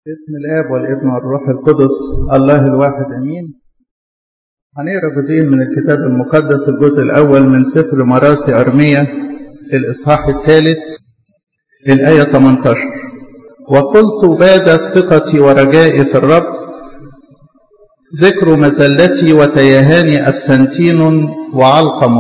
باسم الآب والابن والروح القدس الله الواحد أمين هنقرا جزئين من الكتاب المقدس الجزء الأول من سفر مراسي أرمية الإصحاح الثالث الآية 18 وقلت بادت ثقتي ورجائي في الرب ذكر مزلتي وتيهاني أفسنتين وعلقم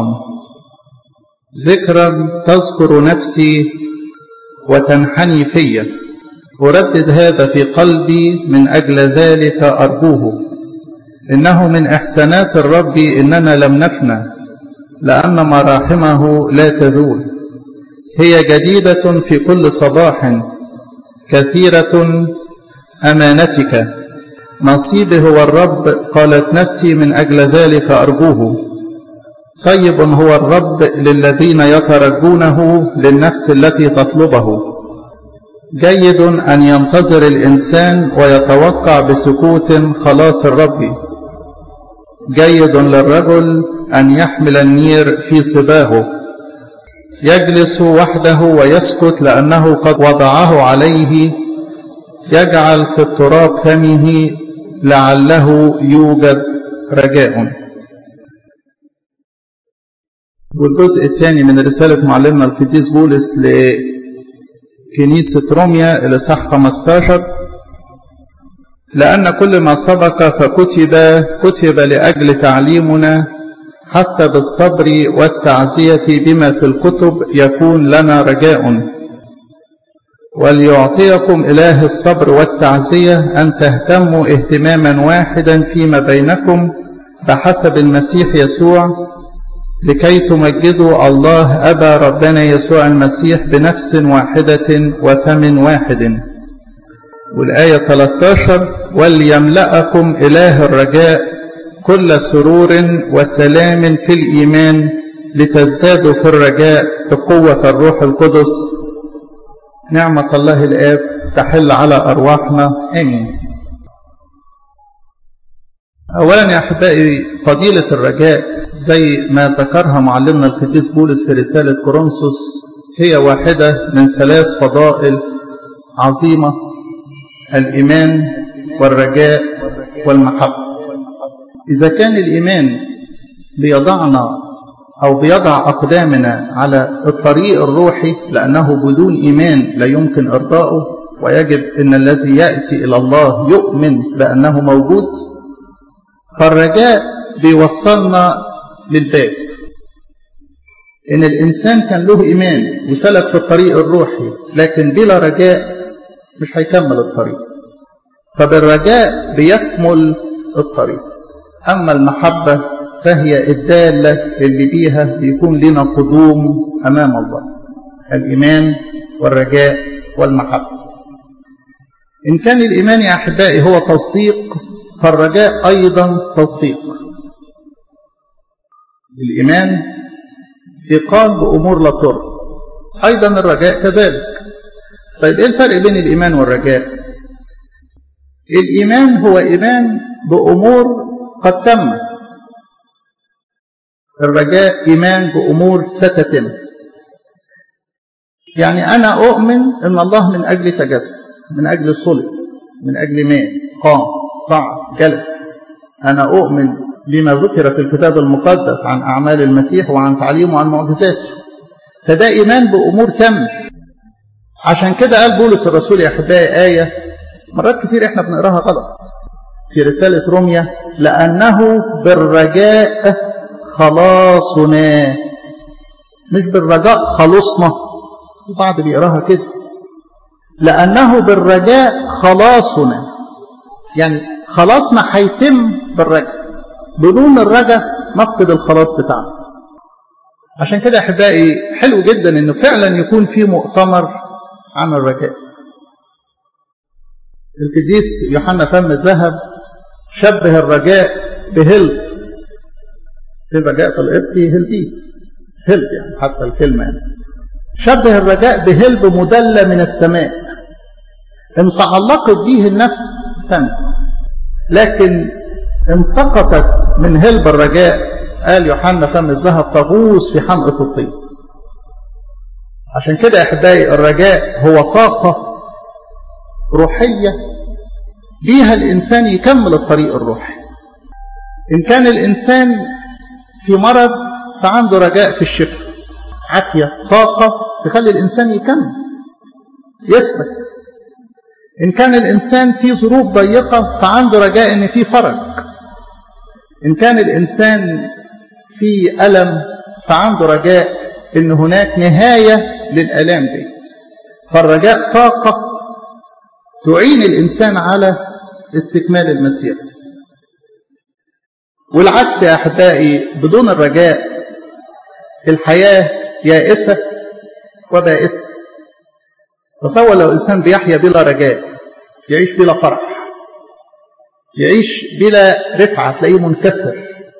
ذكرا تذكر نفسي وتنحني في أردد هذا في قلبي من أجل ذلك أرجوه إنه من إحسانات الرب إننا لم نفنى لأن مراحمه لا تذول هي جديدة في كل صباح كثيرة أمانتك نصيبي هو الرب قالت نفسي من أجل ذلك أرجوه طيب هو الرب للذين يترجونه للنفس التي تطلبه جيد أن ينتظر الإنسان ويتوقع بسكوت خلاص الرب جيد للرجل أن يحمل النير في صباه يجلس وحده ويسكت لأنه قد وضعه عليه يجعل في التراب فمه لعله يوجد رجاء والجزء الثاني من رسالة معلمنا القديس بولس لكنيسة روميا الإصحاح 15 لأن كل ما سبق فكتب كتب لأجل تعليمنا حتى بالصبر والتعزية بما في الكتب يكون لنا رجاء وليعطيكم إله الصبر والتعزية أن تهتموا اهتماما واحدا فيما بينكم بحسب المسيح يسوع لكي تمجدوا الله أبا ربنا يسوع المسيح بنفس واحدة وفم واحد والآية 13 وليملأكم إله الرجاء كل سرور وسلام في الإيمان لتزدادوا في الرجاء بقوة الروح القدس نعمة الله الآب تحل على أرواحنا آمين أولا يا أحبائي فضيلة الرجاء زي ما ذكرها معلمنا القديس بولس في رسالة كورنثوس هي واحدة من ثلاث فضائل عظيمة الإيمان والرجاء والمحبة إذا كان الإيمان بيضعنا أو بيضع أقدامنا على الطريق الروحي لأنه بدون إيمان لا يمكن إرضاؤه ويجب أن الذي يأتي إلى الله يؤمن بأنه موجود فالرجاء بيوصلنا للباب إن الإنسان كان له إيمان وسلك في الطريق الروحي لكن بلا رجاء مش هيكمل الطريق فبالرجاء بيكمل الطريق أما المحبة فهي الدالة اللي بيها بيكون لنا قدوم أمام الله الإيمان والرجاء والمحبة إن كان الإيمان يا أحبائي هو تصديق فالرجاء أيضا تصديق الإيمان إيقان بأمور لا ترى أيضا الرجاء كذلك طيب إيه الفرق بين الإيمان والرجاء الإيمان هو إيمان بأمور قد تمت الرجاء إيمان بأمور ستتم يعني أنا أؤمن أن الله من أجل تجسد من أجل صلب من أجل مات قام صعد جلس أنا أؤمن بما ذكر في الكتاب المقدس عن أعمال المسيح وعن تعليمه وعن معجزاته فده إيمان بأمور تمت عشان كده قال بولس الرسول يا أحبائي آية مرات كتير إحنا بنقراها غلط في رسالة روميا لأنه بالرجاء خلاصنا مش بالرجاء خلصنا وبعض بيقراها كده لأنه بالرجاء خلاصنا يعني خلاصنا هيتم بالرجاء بدون الرجاء نفقد الخلاص بتاعنا عشان كده احبائي حلو جدا انه فعلا يكون في مؤتمر عن الرجاء القديس يوحنا فم الذهب شبه الرجاء بهلب في الرجاء في القبطي هلبيس هلب يعني حتى الكلمه يعني شبه الرجاء بهلب مدلى من السماء ان تعلقت به النفس تم لكن ان سقطت من هلب الرجاء قال يوحنا فم الذهب تغوص في حمقى الطين عشان كده يا احبائي الرجاء هو طاقه روحيه بيها الإنسان يكمل الطريق الروحي إن كان الإنسان في مرض فعنده رجاء في الشفاء عافية طاقة تخلي الإنسان يكمل يثبت إن كان الإنسان في ظروف ضيقة فعنده رجاء إن في فرج إن كان الإنسان في ألم فعنده رجاء إن هناك نهاية للآلام دي فالرجاء طاقة تعين الإنسان على استكمال المسيرة والعكس يا أحبائي بدون الرجاء الحياة يائسة وبائسة تصور لو إنسان بيحيا بلا رجاء يعيش بلا فرح يعيش بلا رفعة تلاقيه منكسر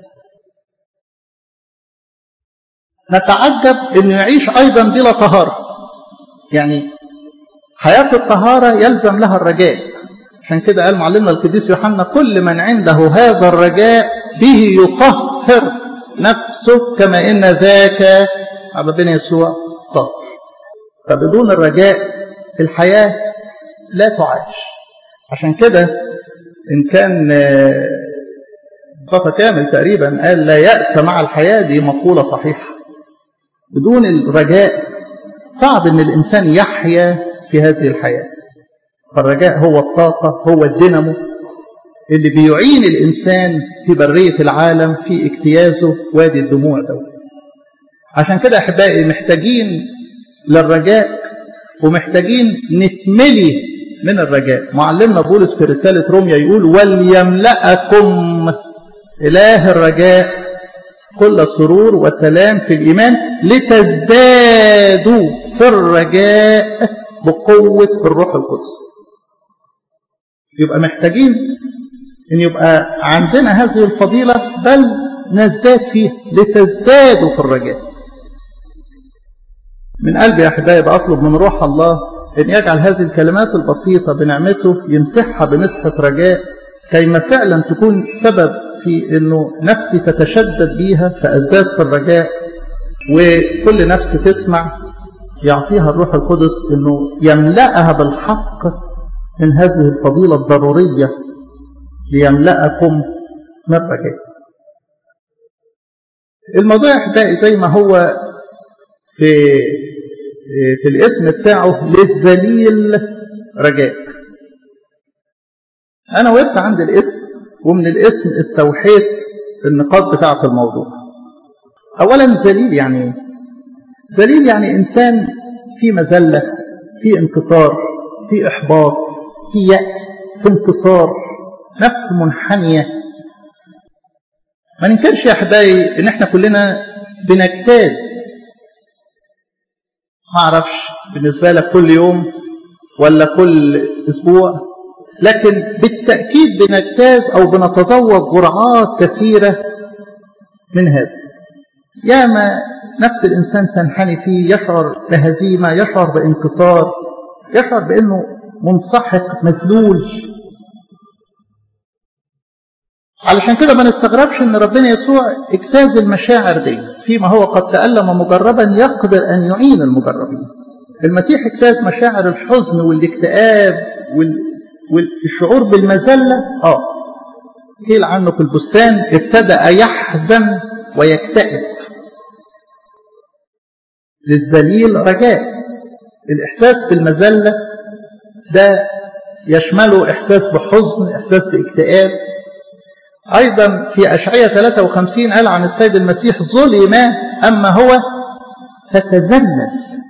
نتعجب انه يعيش ايضا بلا طهارة يعني حياة الطهارة يلزم لها الرجاء عشان كده قال معلمنا القديس يوحنا كل من عنده هذا الرجاء به يطهر نفسه كما ان ذاك على بين يسوع طهر فبدون الرجاء الحياة لا تعاش عشان كده إن كان مصطفى كامل تقريبا قال لا يأس مع الحياة دي مقولة صحيحة بدون الرجاء صعب ان الانسان يحيا في هذه الحياه فالرجاء هو الطاقه هو الدينامو اللي بيعين الانسان في بريه العالم في اجتيازه وادي الدموع ده عشان كده احبائي محتاجين للرجاء ومحتاجين نتملي من الرجاء معلمنا بولس في رساله روميا يقول وليملأكم اله الرجاء كل سرور وسلام في الإيمان لتزدادوا في الرجاء بقوة الروح القدس يبقى محتاجين أن يبقى عندنا هذه الفضيلة بل نزداد فيها لتزدادوا في الرجاء من قلبي يا أحبائي بأطلب من روح الله أن يجعل هذه الكلمات البسيطة بنعمته يمسحها بمسحة رجاء كيما فعلا تكون سبب في انه نفسي تتشدد بيها فازداد في الرجاء وكل نفس تسمع يعطيها الروح القدس انه يملأها بالحق من هذه الفضيلة الضرورية ليملأكم من الرجاء. الموضوع احبائي زي ما هو في في الاسم بتاعه للذليل رجاء. أنا وقفت عند الاسم ومن الاسم استوحيت النقاط بتاعة الموضوع أولا ذليل يعني ايه؟ ذليل يعني إنسان في مذلة في انكسار في إحباط في يأس في انتصار نفس منحنية ما ننكرش يا أحبائي إن إحنا كلنا بنجتاز ما أعرفش بالنسبة لك كل يوم ولا كل أسبوع لكن بالتأكيد بنجتاز أو بنتذوق جرعات كثيرة من هذا ياما نفس الإنسان تنحني فيه يشعر بهزيمة يشعر بانكسار يشعر بأنه منسحق مذلول علشان كده ما نستغربش ان ربنا يسوع اجتاز المشاعر دي فيما هو قد تألم مجربا يقدر ان يعين المجربين المسيح اجتاز مشاعر الحزن والاكتئاب وال... والشعور بالمذلة اه قيل عنه في البستان ابتدأ يحزن ويكتئب للذليل رجاء الإحساس بالمذلة ده يشمله إحساس بحزن إحساس باكتئاب أيضا في أشعية 53 قال عن السيد المسيح ظلم أما هو فتذلل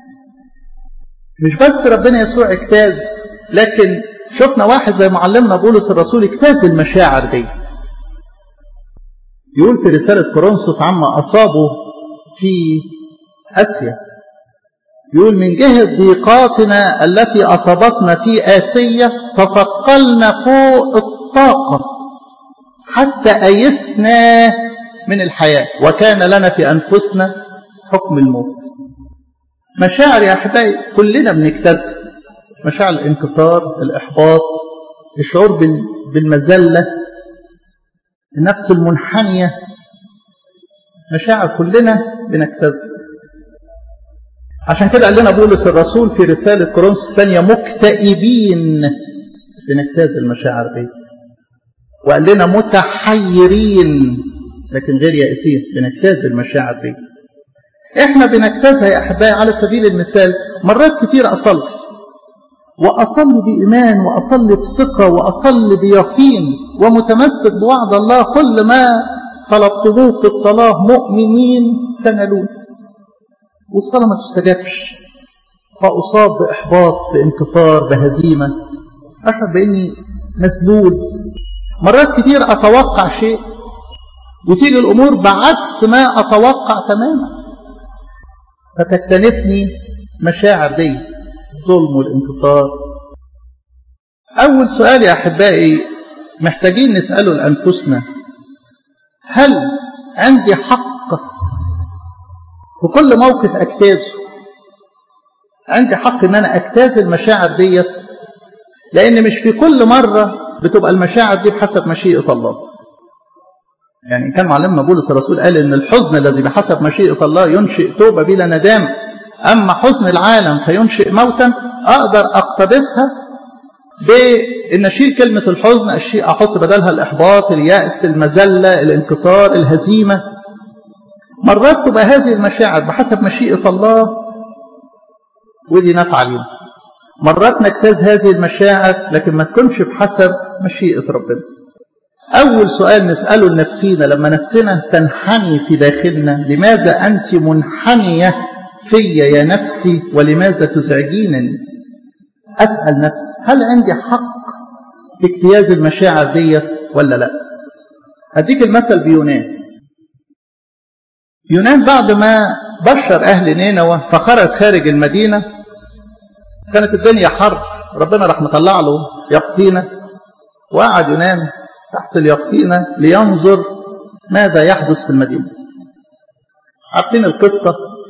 مش بس ربنا يسوع اجتاز لكن شفنا واحد زي معلمنا بولس الرسول اجتاز المشاعر ديت يقول في رسالة كورنثوس عما أصابه في آسيا يقول من جهة ضيقاتنا التي أصابتنا في آسيا تثقلنا فوق الطاقة حتى أيسنا من الحياة وكان لنا في أنفسنا حكم الموت مشاعر يا أحبائي كلنا بنجتازها مشاعر الانكسار الإحباط الشعور بالمذلة النفس المنحنية مشاعر كلنا بنجتازها عشان كده قال لنا بولس الرسول في رسالة كورنثوس الثانية مكتئبين بنجتاز المشاعر دي وقال لنا متحيرين لكن غير يائسين بنجتاز المشاعر دي احنا بنجتازها يا احبائي على سبيل المثال مرات كتير اصلي واصلي بايمان واصلي بثقه واصلي بيقين ومتمسك بوعد الله كل ما طلبتموه في الصلاه مؤمنين تنالون والصلاه ما تستجابش فاصاب باحباط بانكسار بهزيمه اشعر باني مسلول مرات كتير اتوقع شيء وتيجي الامور بعكس ما اتوقع تماما فتكتنفني مشاعر دي الظلم والانتصار اول سؤال يا احبائي محتاجين نساله لانفسنا هل عندي حق في كل موقف اجتازه عندي حق ان انا اجتاز المشاعر ديت لان مش في كل مره بتبقى المشاعر دي بحسب مشيئه الله يعني كان معلمنا بولس الرسول قال ان الحزن الذي بحسب مشيئه الله ينشئ توبه بلا ندامه اما حزن العالم فينشئ موتا اقدر اقتبسها بان اشيل كلمه الحزن اشيل احط بدلها الاحباط الياس المذله الانكسار الهزيمه مرات تبقى هذه المشاعر بحسب مشيئه الله ودي نافعه لينا مرات نجتاز هذه المشاعر لكن ما تكونش بحسب مشيئه ربنا أول سؤال نسأله لنفسينا لما نفسنا تنحني في داخلنا لماذا أنت منحنية في يا نفسي ولماذا تزعجينني أسأل نفسي هل عندي حق في اجتياز المشاعر ديت ولا لا أديك المثل بيونان يونان بعد ما بشر أهل نينوى فخرج خارج المدينة كانت الدنيا حر ربنا راح مطلع له يقطينة وقعد يونان تحت اليقطينة لينظر ماذا يحدث في المدينة عارفين القصة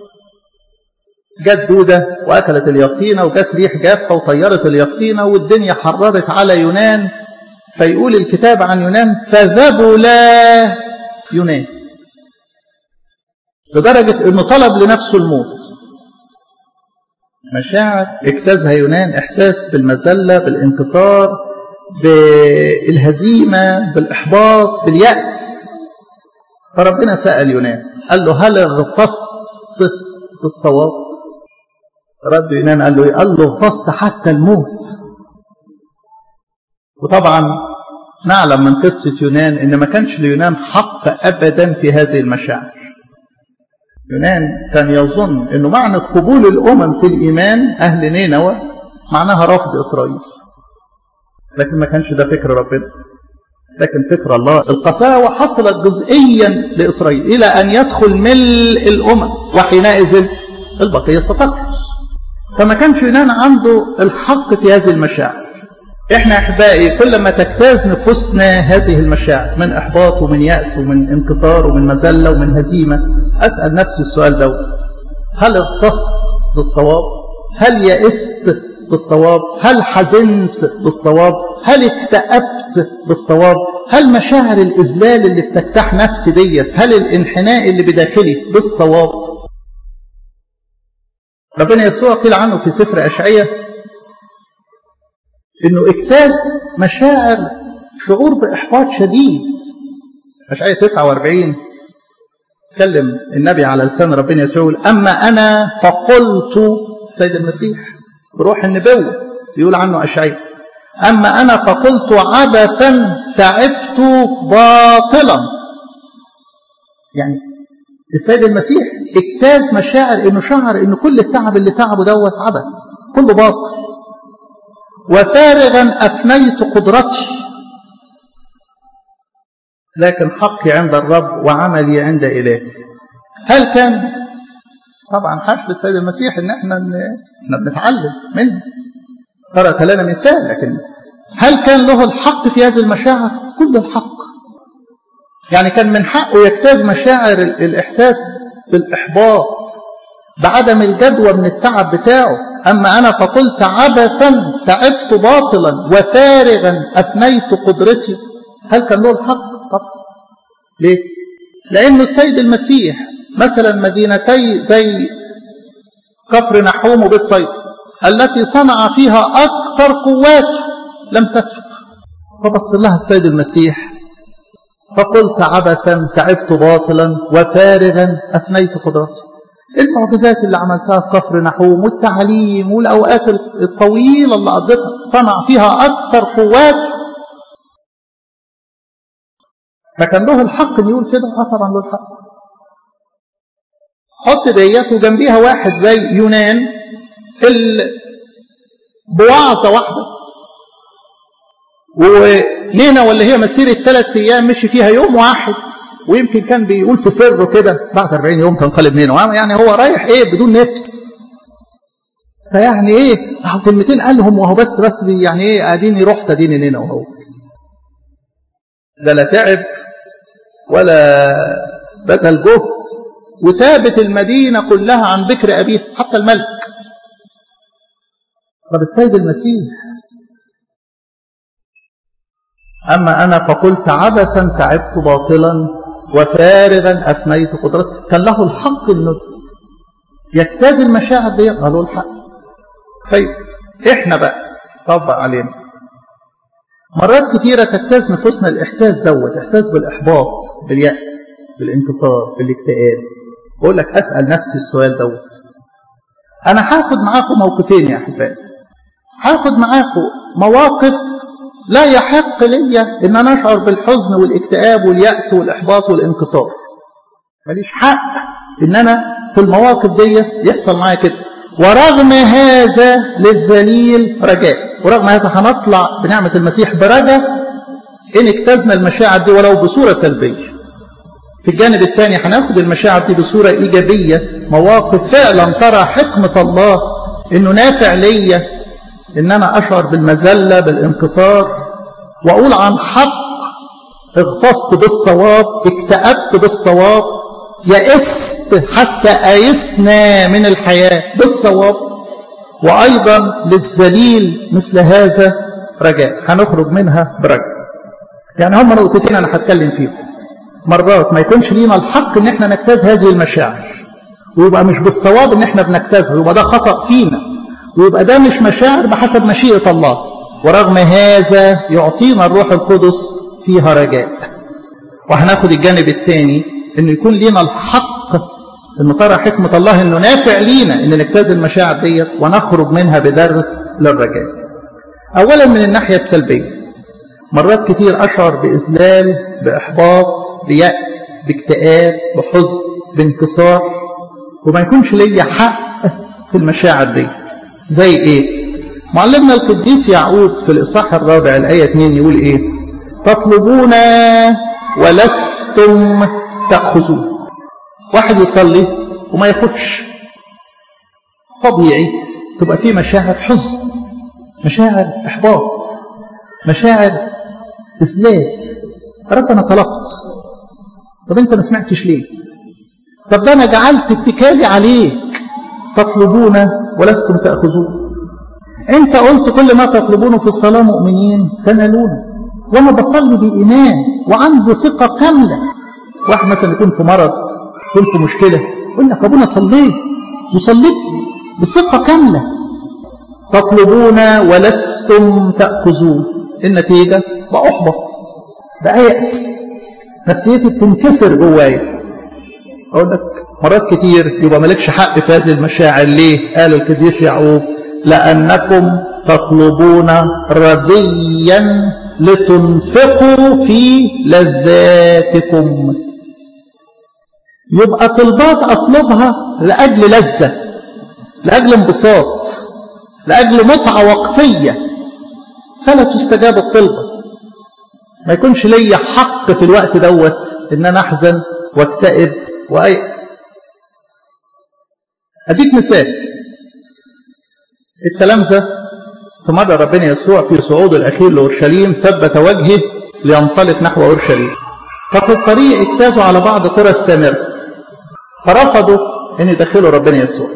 جت دودة وأكلت اليقطينة وجت ريح جافة وطيرت اليقطينة والدنيا حررت على يونان فيقول الكتاب عن يونان فذبلا يونان لدرجة أنه طلب لنفسه الموت مشاعر اجتازها يونان إحساس بالمذلة بالانكسار بالهزيمة بالإحباط باليأس فربنا سأل يونان قال له هل اغتصت في الصواب رد يونان قال له ايه قال له اغتصت حتى الموت وطبعا نعلم من قصة يونان ان ما كانش ليونان حق ابدا في هذه المشاعر يونان كان يظن انه معنى قبول الامم في الايمان اهل نينوى معناها رفض اسرائيل لكن ما كانش ده فكر ربنا لكن فكر الله القساوة حصلت جزئيا لإسرائيل إلى أن يدخل ملء الأمم وحينئذ البقية ستخلص فما كانش يونان عنده الحق في هذه المشاعر احنا احبائي كل ما تجتاز نفوسنا هذه المشاعر من احباط ومن يأس ومن انكسار ومن مذلة ومن هزيمة اسأل نفسي السؤال دوت هل اغتصت بالصواب هل يئست بالصواب هل حزنت بالصواب هل اكتئبت بالصواب هل مشاعر الإذلال اللي بتجتاح نفسي ديت هل الانحناء اللي بداخلي بالصواب ربنا يسوع قيل عنه في سفر أشعية انه اجتاز مشاعر شعور بإحباط شديد أشعية 49 تكلم النبي على لسان ربنا يسوع أما أنا فقلت سيد المسيح بروح النبوة يقول عنه أشعية أما أنا فقلت عبثا تعبت باطلا يعني السيد المسيح اجتاز مشاعر انه شعر ان كل التعب اللي تعبه دوت عبث كله باطل وفارغا افنيت قدرتي لكن حقي عند الرب وعملي عند إله هل كان طبعا حاش للسيد المسيح ان احنا احنا بنتعلم منه ترك لنا مثال لكن هل كان له الحق في هذه المشاعر كل الحق يعني كان من حقه يجتاز مشاعر الإحساس بالإحباط بعدم الجدوى من التعب بتاعه أما أنا فقلت عبثا تعبت باطلا وفارغا أفنيت قدرتي هل كان له الحق طبعا ليه لأنه السيد المسيح مثلا مدينتي زي كفر نحوم وبيت صيدا التي صنع فيها أكثر قواته لم تتب فبص لها السيد المسيح فقلت عبثا تعبت باطلا وفارغا أفنيت قدرتي المعجزات اللي عملتها في كفر نحوم والتعليم والأوقات الطويلة اللي قضيتها صنع فيها أكثر قوات فكان له الحق ان يقول كده اه طبعا له الحق حط ديت وجنبيها واحد زي يونان بوعظة واحدة ولينا ولا هي مسيرة ثلاث أيام مشي فيها يوم واحد ويمكن كان بيقول في سره كده بعد 40 يوم تنقلب منه يعني هو رايح ايه بدون نفس فيعني ايه اهو كلمتين قالهم وهو بس بس يعني ايه اديني رحت اديني هنا وهو ده لا تعب ولا بذل جهد وتابت المدينة كلها عن ذكر أبيه حتى الملك طب السيد المسيح أما أنا فقلت عبثا تعبت باطلا وفارغا أفنيت قدرتي كان له الحق أنه يجتاز المشاعر دي قالوا الحق طيب إحنا بقى طبق علينا مرات كتيرة تجتاز نفوسنا الإحساس دوت إحساس بالإحباط باليأس بالانتصار بالاكتئاب بقول لك أسأل نفسي السؤال دوت أنا هاخد معاكم موقفين يا أحبائي هاخد معاكم مواقف لا يحق لي ان انا اشعر بالحزن والاكتئاب واليأس والاحباط والانكسار ماليش حق ان انا في المواقف دي يحصل معايا كده ورغم هذا للذليل رجاء ورغم هذا هنطلع بنعمة المسيح برجاء ان اجتزنا المشاعر دي ولو بصورة سلبية في الجانب الثاني هناخد المشاعر دي بصورة ايجابية مواقف فعلا ترى حكمة الله انه نافع ليا ان انا اشعر بالمذله بالانكسار واقول عن حق اغتصت بالصواب اكتئبت بالصواب يئست حتى ايسنا من الحياه بالصواب وايضا للذليل مثل هذا رجاء هنخرج منها برجاء يعني هم نقطتين انا هتكلم فيهم مرات ما يكونش لينا الحق ان احنا نجتاز هذه المشاعر ويبقى مش بالصواب ان احنا بنجتازها يبقى ده خطأ فينا ويبقى ده مش مشاعر بحسب مشيئة الله ورغم هذا يعطينا الروح القدس فيها رجاء وهناخد الجانب الثاني انه يكون لينا الحق ان ترى حكمة الله انه نافع لينا ان نجتاز المشاعر ديت ونخرج منها بدرس للرجاء اولا من الناحية السلبية مرات كتير اشعر باذلال باحباط بيأس باكتئاب بحزن بانكسار وما يكونش ليا حق في المشاعر ديت زي ايه معلمنا القديس يعقوب في الاصحاح الرابع الايه 2 يقول ايه تطلبون ولستم تاخذون واحد يصلي وما ياخدش طبيعي تبقى فيه مشاعر حزن مشاعر احباط مشاعر اذلال رب انا طلبت طب انت ما سمعتش ليه طب ده انا جعلت اتكالي عليك تطلبون ولستم تأخذون انت قلت كل ما تطلبونه في الصلاة مؤمنين تنالونه وانا بصلي بإيمان وعندي ثقة كاملة واحد مثلا يكون في مرض يكون في مشكلة يقول لك ابونا صليت وصليت بثقة كاملة تطلبون ولستم تأخذون النتيجة بأحبط بأيأس نفسيتي بتنكسر جوايا أقول لك مرات كتير يبقى مالكش حق في هذه المشاعر ليه؟ قال القديس يعقوب لأنكم تطلبون رضيا لتنفقوا في لذاتكم يبقى طلبات أطلبها لأجل لذة لأجل انبساط لأجل متعة وقتية فلا تستجاب الطلبة ما يكونش ليا حق في الوقت دوت ان انا احزن واكتئب وأيأس أديك مثال التلامذة في مرة ربنا يسوع في صعود الأخير لأورشليم ثبت وجهه لينطلق نحو أورشليم ففي الطريق اجتازوا على بعض قرى السامرة فرفضوا أن يدخلوا ربنا يسوع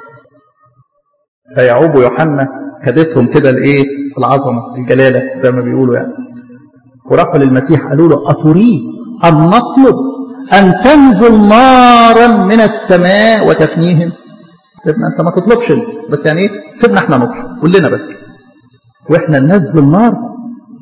فيعوب ويوحنا خدتهم كده الايه العظمه الجلاله زي ما بيقولوا يعني وراحوا للمسيح قالوا له اتريد ان نطلب أن تنزل نارا من السماء وتفنيهم سيبنا أنت ما تطلبش انت بس يعني ايه سيبنا احنا نطلب قول لنا بس واحنا ننزل نار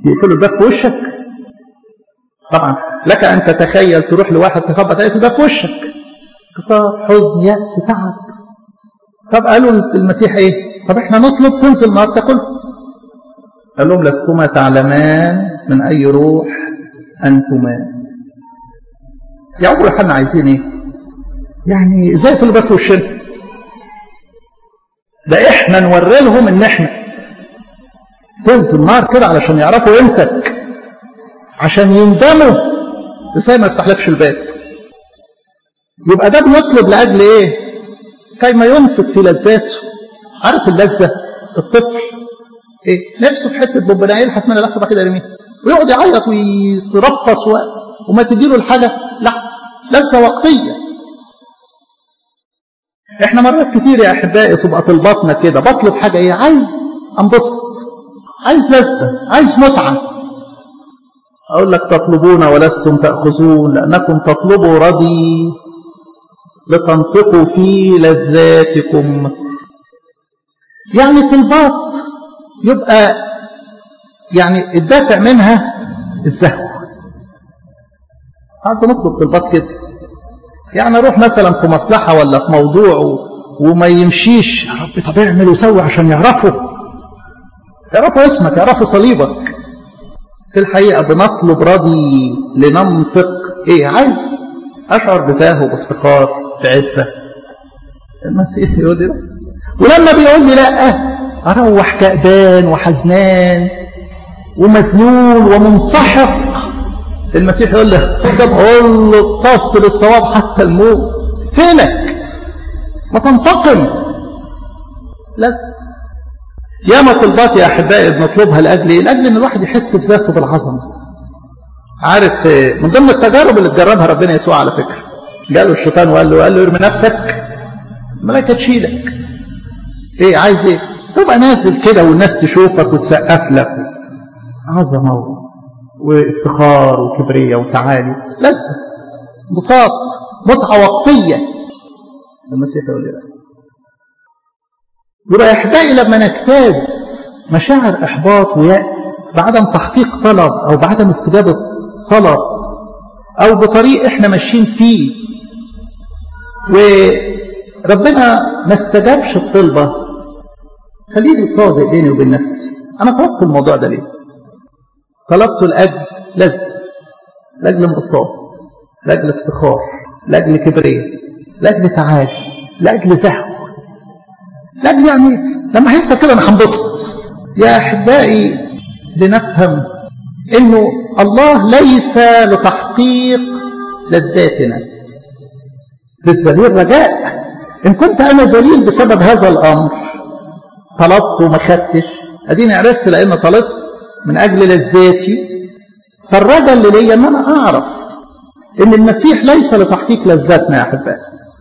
يقفلوا الباب في وشك طبعا لك ان تتخيل تروح لواحد تخبط عليه الباب في وشك كسار حزن يأس تعب طب قالوا المسيح ايه طب احنا نطلب تنزل نار تاكل قال لهم لستما تعلمان من اي روح انتما يا ابو يوحنا عايزين ايه يعني ازاي في الباب في وشنا ده احنا نوري لهم ان احنا تنزل نار كده علشان يعرفوا قيمتك عشان يندموا ازاي ما يفتحلكش الباب يبقى ده بيطلب لاجل ايه كيما ينفق في لذاته عارف اللذه الطفل ايه نفسه في حته بومبنا يلحس منها لحظه كده يرميها ويقعد يعيط ويرفص و... وما تديله الحاجه لحظه لذه وقتيه احنا مرات كتير يا احبائي تبقى طلباتنا كده بطلب حاجه ايه عايز انبسط عايز لذه عايز متعه اقول لك تطلبون ولستم تاخذون لانكم تطلبوا رضي لتنطقوا في لذاتكم يعني طلبات يبقى يعني الدافع منها الزهو قعدت نطلب طلبات كده يعني اروح مثلا في مصلحه ولا في موضوع و... وما يمشيش يا رب طب اعمل وسوي عشان يعرفوا يعرفوا اسمك يعرفوا صليبك في الحقيقه بنطلب رضي لننطق ايه عايز اشعر بزاهو بافتخار بعزه المسيح يقول لي لا ولما بيقول لي لا اروح كأبان وحزنان ومذلول ومنسحق المسيح يقول له قول له اتصل بالصواب حتى الموت فينك ما تنتقم لسه ياما طلبات يا احبائي بنطلبها لاجل ايه؟ لاجل ان الواحد يحس بذاته بالعظمه. عارف من ضمن التجارب اللي تجربها ربنا يسوع على فكره. جاله الشيطان وقال له قال له ارمي نفسك الملائكه تشيلك. ايه عايز ايه؟ تبقى نازل كده والناس تشوفك وتسقف لك عظمه وافتخار وكبرية وتعالي لذة انبساط متعة وقتية المسيح يقول لي يبقى احبائي لما نجتاز مشاعر احباط ويأس بعدم تحقيق طلب او بعدم استجابة طلب او بطريق احنا ماشيين فيه وربنا ما استجابش الطلبة خليني صادق بيني وبين نفسي انا طلبت الموضوع ده ليه طلبته لأجل لذ لأجل انبساط لأجل افتخار لأجل كبرية لأجل تعالي لأجل زهو لأجل يعني لما هيحصل كده أنا هنبسط يا أحبائي لنفهم إنه الله ليس لتحقيق لذاتنا للذليل رجاء إن كنت أنا ذليل بسبب هذا الأمر طلبت وما خدتش أديني عرفت لأن طلبت من أجل لذاتي فالرجاء اللي ليا أن أنا أعرف أن المسيح ليس لتحقيق لذاتنا يا أحبائي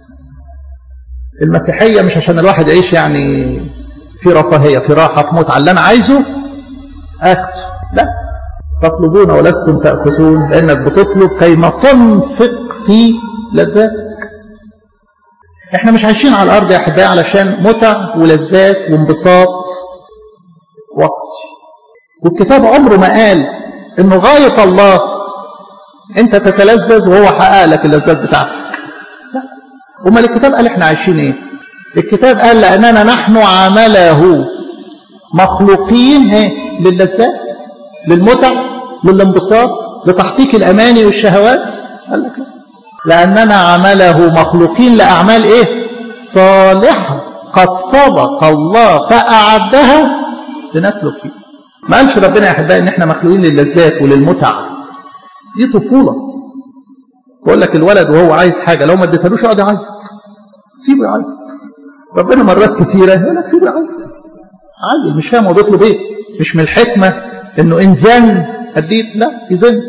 المسيحية مش عشان الواحد يعيش يعني في رفاهية في راحة في متعة اللي أنا عايزه أخذه لا تطلبون ولستم تأخذون لأنك بتطلب كيما تنفق في لذاتك احنا مش عايشين على الأرض يا أحبائي علشان متع ولذات وانبساط وقتي والكتاب عمره ما قال انه غاية الله انت تتلذذ وهو حقق لك اللذات بتاعتك لا امال الكتاب قال احنا عايشين ايه الكتاب قال لاننا نحن عمله مخلوقين ايه للذات للمتع للانبساط لتحقيق الاماني والشهوات قال لك لا لاننا عمله مخلوقين لاعمال ايه صالحه قد سبق الله فاعدها لنسلك فيه ما قالش ربنا يا احبائي ان احنا مخلوقين للذات وللمتع دي طفوله بقول لك الولد وهو عايز حاجه لو ما اديتهالوش يقعد يعيط سيبه يعيط ربنا مرات كتيره يقول لك سيبه يعيط عادي مش فاهم هو بيطلب ايه مش من الحكمه انه انزان اديت لا يزن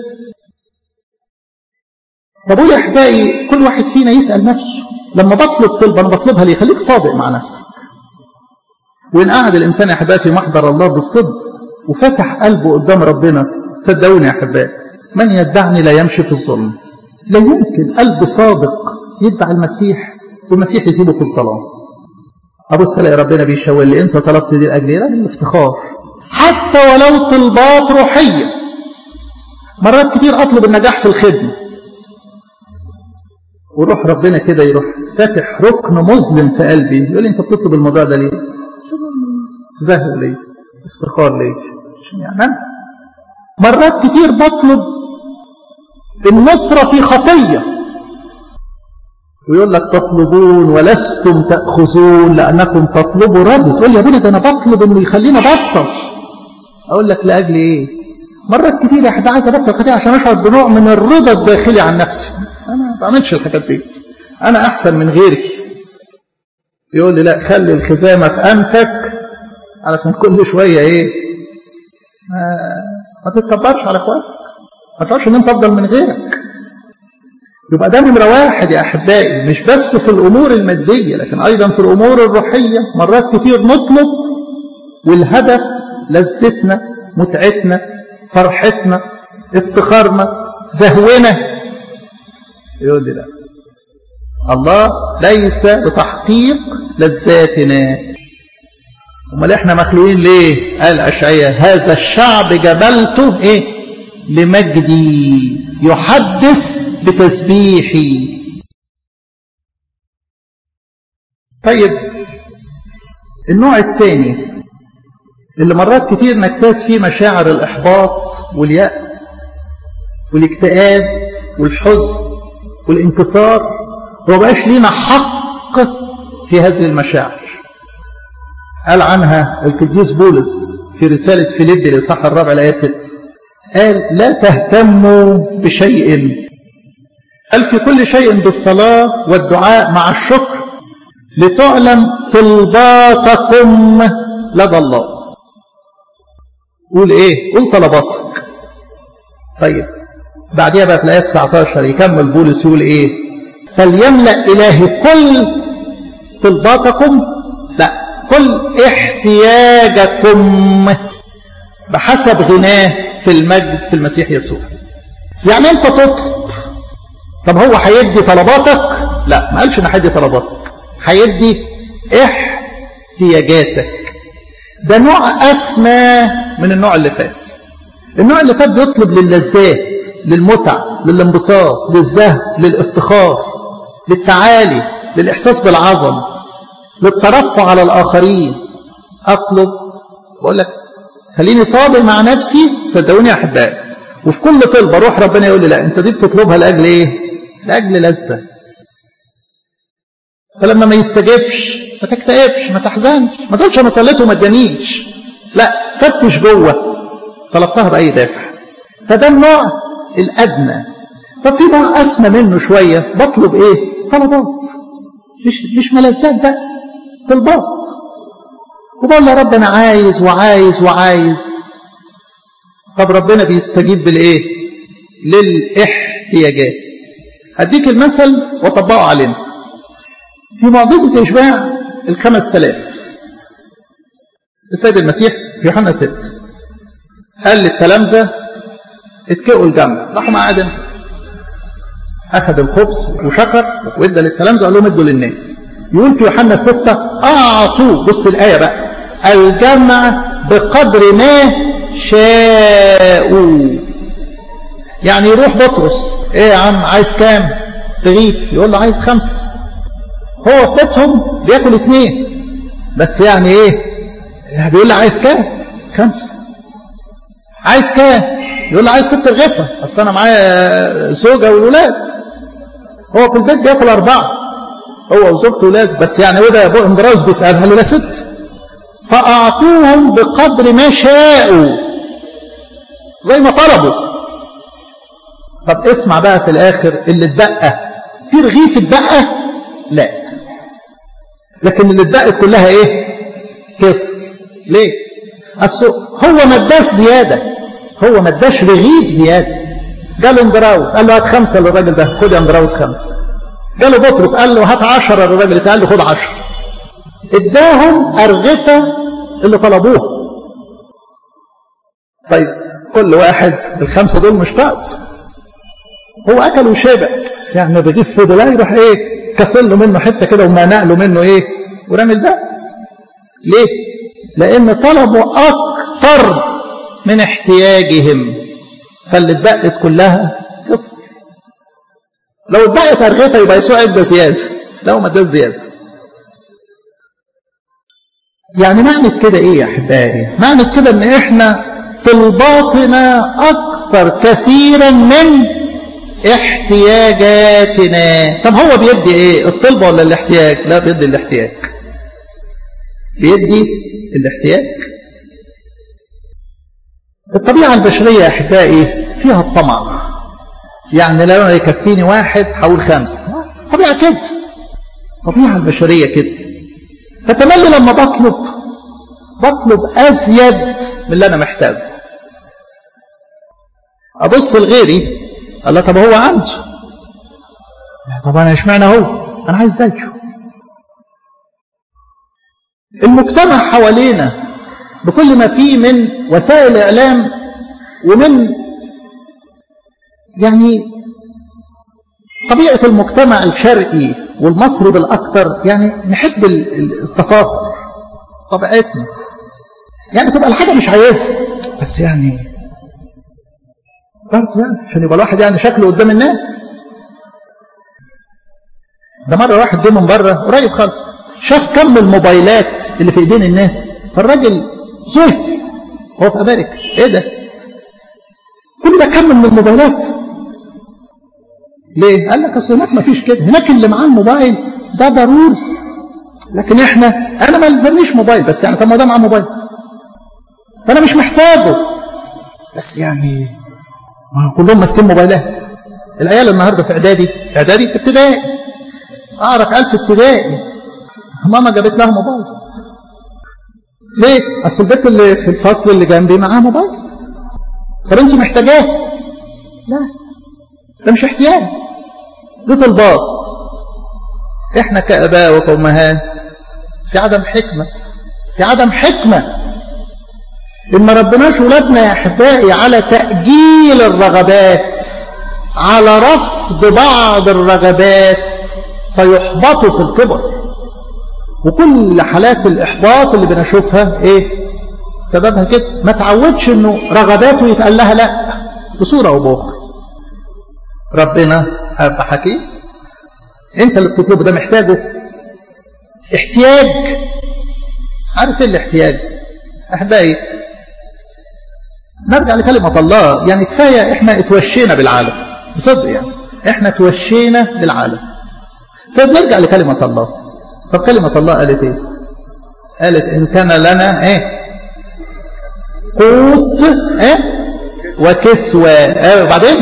طب يا احبائي كل واحد فينا يسال نفسه لما بطلب طلب انا بطلبها ليه خليك صادق مع نفسك وإن قعد الإنسان يا أحبائي في محضر الله بالصدق وفتح قلبه قدام ربنا صدقوني يا أحبائي من يدعني لا يمشي في الظلم لا يمكن قلب صادق يتبع المسيح والمسيح يسيبه في الظلام أبص الاقي ربنا بيشاور لي أنت طلبت دي لأجل إيه؟ لأجل الافتخار حتى ولو طلبات روحية مرات كتير أطلب النجاح في الخدمة وروح ربنا كده يروح فاتح ركن مظلم في قلبي يقول لي انت بتطلب الموضوع ده ليه تزهق ليه افتخار ليه يعني أنا مرات كتير بطلب النصرة في خطية ويقول لك تطلبون ولستم تأخذون لأنكم تطلبوا رب تقول لي يا ابني ده أنا بطلب إنه يخليني أبطل أقول لك لأجل إيه مرات كتير يا حد عايز أبطل خطية عشان أشعر بنوع من الرضا الداخلي عن نفسي أنا ما بعملش الحاجات دي أنا أحسن من غيري يقول لي لا خلي الخزامة في أنفك علشان كل شوية إيه ما, ما تتكبرش على اخواتك ما تقولش ان انت افضل من غيرك يبقى ده نمره واحد يا احبائي مش بس في الامور الماديه لكن ايضا في الامور الروحيه مرات كتير نطلب والهدف لذتنا متعتنا فرحتنا افتخارنا زهونا يقول لي لا الله ليس بتحقيق لذاتنا امال احنا مخلوقين ليه قال اشعياء هذا الشعب جبلته ايه لمجدي يحدث بتسبيحي طيب النوع الثاني اللي مرات كتير نجتاز فيه مشاعر الإحباط واليأس والاكتئاب والحزن والانكسار وما بقاش لينا حق في هذه المشاعر قال عنها القديس بولس في رسالة فيليب لصح الرابع الآية 6 قال لا تهتموا بشيء قال في كل شيء بالصلاة والدعاء مع الشكر لتعلم طلباتكم لدى الله قول ايه قول طلباتك طيب بعديها بقى في الايه 19 يكمل بولس يقول ايه فليملا الهي كل طلباتكم لا كل احتياجكم بحسب غناه في المجد في المسيح يسوع يعني انت تطلب طب هو هيدي طلباتك لا ما قالش ان هيدي طلباتك هيدي احتياجاتك ده نوع اسمى من النوع اللي فات النوع اللي فات بيطلب للذات للمتع للانبساط للزهو للافتخار للتعالي للاحساس بالعظمه للترفع على الاخرين اطلب بقول لك خليني صادق مع نفسي صدقوني يا احبائي وفي كل طلبه روح ربنا يقول لي لا انت دي بتطلبها لاجل ايه لاجل لذه فلما ما يستجبش ما تكتئبش ما تحزنش ما تقولش انا صليت وما ادانيش لا فتش جوه طلبتها باي دافع فده النوع الادنى طب في نوع اسمى منه شويه بطلب ايه طلبات مش مش ملذات بقى طلبات وبقول يا رب انا عايز وعايز وعايز طب ربنا بيستجيب بالايه للاحتياجات هديك المثل واطبقه علينا في معجزة إشباع الخمس تلاف السيد المسيح في يوحنا ست قال للتلامذة اتكئوا الجنب راحوا قاعدين أخذ الخبز وشكر وادى للتلامذة وقال لهم ادوا للناس يقول في يوحنا ستة أعطوا بص الآية بقى الجمع بقدر ما شاءوا يعني يروح بطرس ايه يا عم عايز كام رغيف يقول له عايز خمس هو في بيتهم بياكل اثنين بس يعني ايه بيقول له عايز كام خمس عايز كام يقول له عايز ست رغيفة اصل انا معايا زوجة والولاد هو في البيت بياكل اربعة هو وزوجته ولاد بس يعني وده ابو امبراوس بيسألها له لا ست فأعطوهم بقدر ما شاءوا زي ما طلبوا طب اسمع بقى في الآخر اللي اتبقى في رغيف اتبقى لا لكن اللي اتبقت كلها ايه كسر ليه أصل هو ما اداش زيادة هو ما اداش رغيف زيادة قال له اندراوس قال له هات خمسة للراجل ده خد يا اندراوس خمسة قال له بطرس قال له هات عشرة للراجل ده قال له خد عشرة اداهم أرغفة اللي طلبوها طيب كل واحد الخمسة دول مش طاقته هو أكل وشبع بس يعني الرغيف فضل لا يروح إيه كسر له منه حتة كده وما نقله منه إيه ورمي الباقي ليه؟ لأن طلبوا أكثر من احتياجهم فاللي اتبقت كلها قصة لو اتبقت أرغفة يبقى يسوع ادى زيادة لو ما ادى زيادة يعني معنى كده ايه يا احبائي معنى كده ان احنا طلباتنا اكثر كثيرا من احتياجاتنا طب هو بيدي ايه الطلبة ولا الاحتياج لا بيدي الاحتياج بيدي الاحتياج الطبيعة البشرية يا احبائي فيها الطمع يعني لو انا يكفيني واحد حول خمس طبيعة كده طبيعة البشرية كده فتملي لما بطلب بطلب أزيد من اللي أنا محتاجه أبص لغيري قال له طب هو عنده طب أنا اشمعنى هو أنا عايز زيه المجتمع حوالينا بكل ما فيه من وسائل إعلام ومن يعني طبيعة المجتمع الشرقي والمصري بالأكثر يعني نحب التفاخر طبيعتنا يعني تبقى الحاجة مش عايزها بس يعني برضه يعني عشان يبقى الواحد يعني شكله قدام الناس ده مرة واحد جه من بره قريب خالص شاف كم الموبايلات اللي في ايدين الناس فالراجل زهق هو في امريكا ايه ده كل ده كم من الموبايلات ليه قال لك اصل هناك ما فيش كده هناك اللي معاه الموبايل ده ضروري لكن احنا انا ما لزمنيش موبايل بس يعني طب ما ده معاه موبايل فانا مش محتاجه بس يعني ما كلهم ماسكين موبايلات العيال النهارده في اعدادي اعدادي ابتدائي اعرف عيال في ابتدائي ماما جابت لها موبايل ليه اصل البنت اللي في الفصل اللي جنبي معاها موبايل طب انت محتاجاه لا ده مش احتياج دي طلبات احنا كاباء وكامهات في عدم حكمه في عدم حكمه ان ما ربناش ولادنا يا احبائي على تاجيل الرغبات على رفض بعض الرغبات سيحبطوا في الكبر وكل حالات الاحباط اللي بنشوفها ايه سببها كده ما تعودش انه رغباته يتقال لها لا بصوره او باخرى ربنا اب حكيم انت اللي بتطلبه ده محتاجه احتياج عارف ايه الاحتياج احبائي نرجع لكلمة الله يعني كفاية احنا اتوشينا بالعالم بصدق يعني احنا اتوشينا بالعالم فبنرجع لكلمة الله طب كلمة الله قالت ايه قالت ان كان لنا ايه قوت ايه وكسوة ايه وبعدين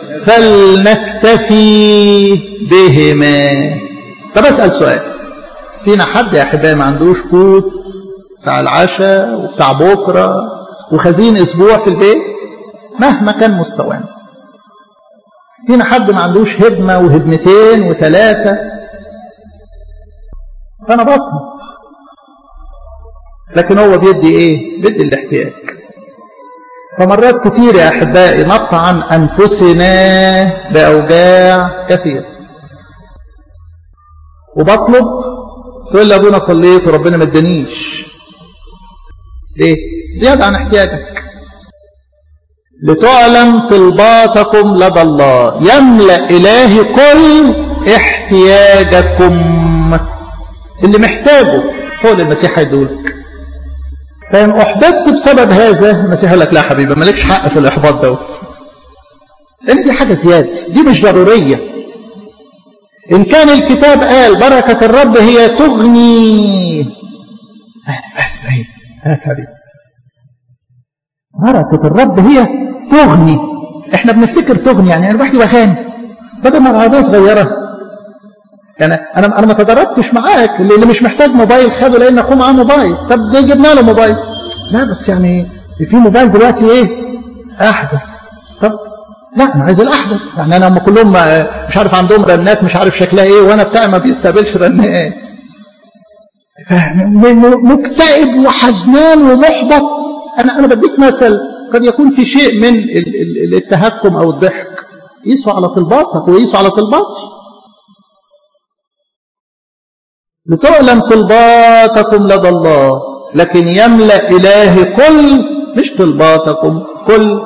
فلنكتفي بهما طب اسأل سؤال فينا حد يا احبائي ما عندوش قوت بتاع العشاء وبتاع بكره وخزين اسبوع في البيت مهما كان مستوانا فينا حد ما عندوش هدمة وهدمتين وثلاثة فأنا بطلب لكن هو بيدي إيه؟ بيدي الاحتياج فمرات كتير يا أحبائي نطعن أنفسنا بأوجاع كثيرة وبطلب تقول لي أبونا صليت وربنا ما ادانيش ليه؟ زيادة عن احتياجك لتعلم طلباتكم لدى الله يملأ إلهي كل احتياجكم اللي محتاجه هو اللي المسيح هيدولك فإن أحبطت بسبب هذا المسيح يقول لك لا حبيبي مالكش حق في الإحباط دوت لأن دي حاجة زيادة دي مش ضرورية إن كان الكتاب قال بركة الرب هي تغني بس هي هات هذه بركة الرب هي تغني احنا بنفتكر تغني يعني انا بحكي بغاني بدل ما العربية صغيرة يعني انا انا ما تدربتش معاك اللي مش محتاج موبايل خده لان اخوه معاه موبايل طب ده جبنا له موبايل لا بس يعني في موبايل دلوقتي ايه احدث طب لا انا عايز الاحدث يعني انا هم كلهم مش عارف عندهم رنات مش عارف شكلها ايه وانا بتاعي ما بيستقبلش رنات مكتئب وحزنان ومحبط انا انا بديك مثل قد يكون في شيء من التهكم او الضحك قيسوا على طلباتك وقيسوا على طلباتي لتعلم طلباتكم لدى الله لكن يملا الهي كل مش طلباتكم كل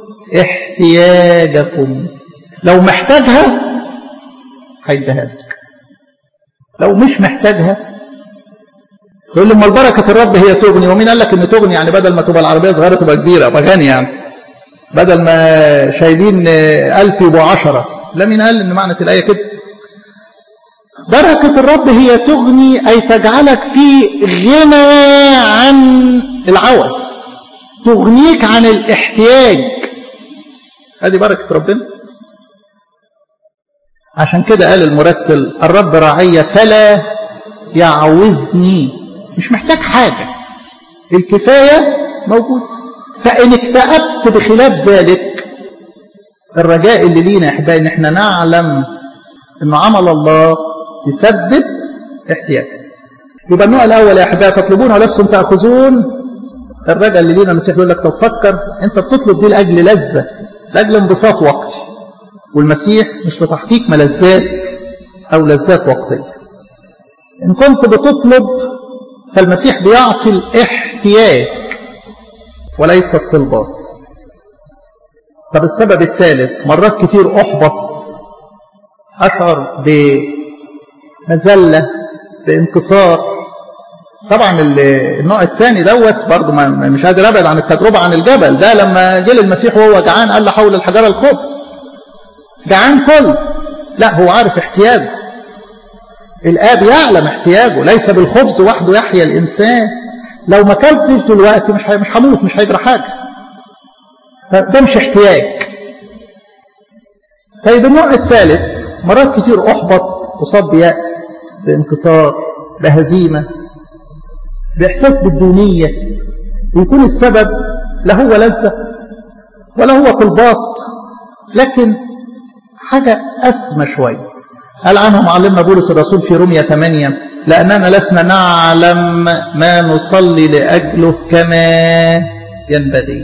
احتياجكم لو محتاجها هيديها لك لو مش محتاجها تقول لي امال بركه الرب هي تغني ومين قال لك ان تغني يعني بدل ما تبقى العربيه صغيره تبقى كبيره ابقى غني يعني بدل ما شايلين ألف يبقوا عشرة لا مين قال ان معنى الايه كده بركه الرب هي تغني اي تجعلك في غنى عن العوز تغنيك عن الاحتياج هذه بركه ربنا عشان كده قال المرتل الرب راعي فلا يعوزني مش محتاج حاجة الكفاية موجود فإن اكتئبت بخلاف ذلك الرجاء اللي لينا يا احبائي ان احنا نعلم ان عمل الله تسدد احتياجك يبقى النوع الاول يا احبائي تطلبون ولستم تاخذون الرجاء اللي لينا المسيح يقول لك طب فكر انت بتطلب دي لاجل لذه لاجل انبساط وقتي والمسيح مش لتحقيق ملذات او لذات وقتيه ان كنت بتطلب فالمسيح بيعطي الاحتياج وليس الطلبات طب السبب الثالث مرات كتير احبط اشعر بمذله بانتصار طبعا النوع الثاني دوت برضه مش قادر ابعد عن التجربه عن الجبل ده لما جه المسيح وهو جعان قال له حول الحجره الخبز جعان كل لا هو عارف احتياجه الاب يعلم احتياجه ليس بالخبز وحده يحيا الانسان لو ما اكلتش دلوقتي مش مش هموت مش هيجرى حاجه ده مش احتياج طيب النوع الثالث مرات كتير احبط اصاب بيأس بانكسار بهزيمه باحساس بالدونيه ويكون السبب لا هو لذه ولا هو طلبات لكن حاجه اسمى شويه قال عنه معلمنا بولس الرسول في رومية 8 لأننا لسنا نعلم ما نصلي لأجله كما ينبغي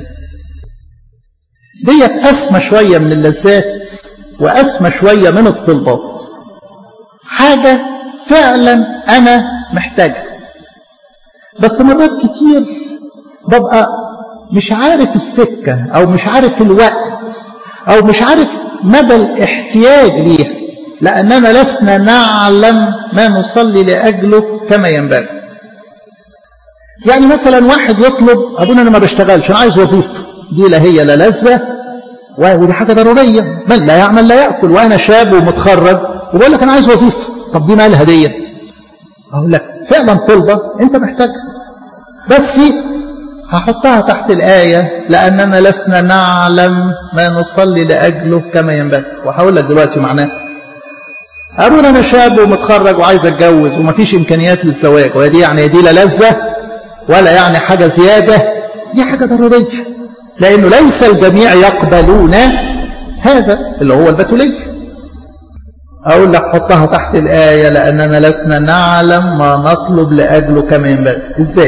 ديت أسمى شوية من اللذات وأسمى شوية من الطلبات حاجة فعلا أنا محتاجها بس مرات كتير ببقى مش عارف السكة أو مش عارف الوقت أو مش عارف مدى الاحتياج ليها لأننا لسنا نعلم ما نصلي لأجله كما ينبغي يعني مثلا واحد يطلب أبونا أنا ما بشتغلش أنا عايز وظيفة دي لا هي لا لذة ودي حاجة ضرورية من لا يعمل لا يأكل وأنا شاب ومتخرج وبقول لك أنا عايز وظيفة طب دي مالها ديت أقول لك فعلا طلبة أنت محتاجها بس هحطها تحت الآية لأننا لسنا نعلم ما نصلي لأجله كما ينبغي وهقول لك دلوقتي معناه أقول أنا شاب ومتخرج وعايز أتجوز ومفيش إمكانيات للزواج ودي يعني دي لا لذة ولا يعني حاجة زيادة دي حاجة ضرورية لأنه ليس الجميع يقبلون هذا اللي هو البتولية أقول لك حطها تحت الآية لأننا لسنا نعلم ما نطلب لأجله كما ينبغي إزاي؟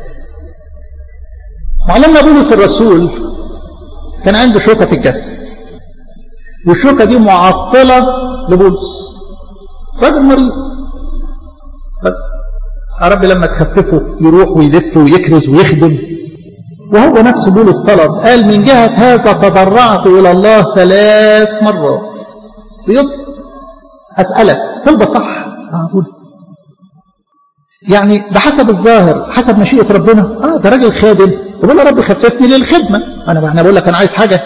معلمنا بولس الرسول كان عنده شوكة في الجسد والشوكة دي معطلة لبولس راجل مريض يا رب لما تخففه يروح ويلف ويكرز ويخدم وهو نفسه بولس طلب قال من جهة هذا تضرعت إلى الله ثلاث مرات بيطلب أسألك طلبة صح أقول يعني بحسب الظاهر حسب مشيئة ربنا اه ده راجل خادم وبقول رب خففني للخدمة انا انا بقول لك انا عايز حاجة